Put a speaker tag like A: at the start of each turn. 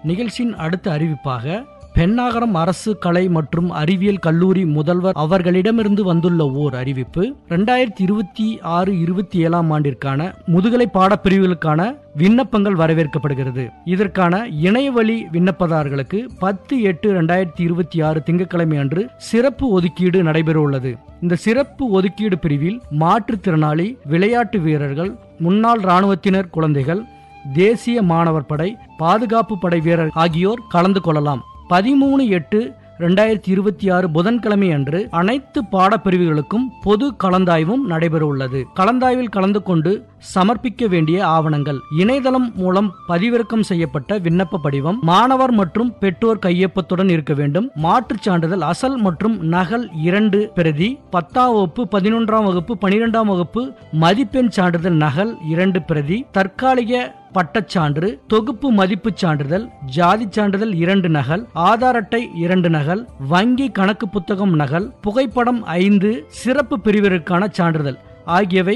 A: நிகழ்ச்சியின் அடுத்த அறிவிப்பாக பெண்ணாகரம் அரசு கலை மற்றும் அறிவியல் கல்லூரி முதல்வர் அவர்களிடமிருந்து வந்துள்ள ஓர் அறிவிப்பு இரண்டாயிரத்தி இருபத்தி ஆறு இருபத்தி ஏழாம் ஆண்டிற்கான முதுகலை பாடப்பிரிவுகளுக்கான விண்ணப்பங்கள் வரவேற்கப்படுகிறது இதற்கான இணையவழி விண்ணப்பதாரர்களுக்கு பத்து எட்டு இரண்டாயிரத்தி இருபத்தி ஆறு திங்கட்கிழமை அன்று சிறப்பு ஒதுக்கீடு நடைபெற உள்ளது இந்த சிறப்பு ஒதுக்கீடு பிரிவில் மாற்றுத்திறனாளி விளையாட்டு வீரர்கள் முன்னாள் இராணுவத்தினர் குழந்தைகள் தேசிய மாணவர் படை பாதுகாப்பு படை வீரர் ஆகியோர் கலந்து கொள்ளலாம் பதிமூணு எட்டு ரெண்டாயிரத்தி இருபத்தி ஆறு புதன்கிழமை அன்று அனைத்து பாடப்பிரிவுகளுக்கும் பொது கலந்தாய்வும் நடைபெற உள்ளது கலந்தாய்வில் கலந்து கொண்டு சமர்ப்பிக்க வேண்டிய ஆவணங்கள் இணையதளம் மூலம் பதிவிறக்கம் செய்யப்பட்ட விண்ணப்ப படிவம் மாணவர் மற்றும் பெற்றோர் கையொப்பத்துடன் இருக்க வேண்டும் மாற்றுச் சான்றிதழ் அசல் மற்றும் நகல் இரண்டு பிரதி பத்தாம் வகுப்பு பதினொன்றாம் வகுப்பு பனிரெண்டாம் வகுப்பு மதிப்பெண் சான்றிதழ் நகல் இரண்டு பிரதி தற்காலிக பட்டச்சான்று தொகுப்பு மதிப்புச் சான்றிதழ் ஜாதி சான்றிதழ் இரண்டு நகல் ஆதார் அட்டை இரண்டு நகல் வங்கி கணக்கு புத்தகம் நகல் புகைப்படம் ஐந்து சிறப்பு பிரிவிற்கான சான்றிதழ் ஆகியவை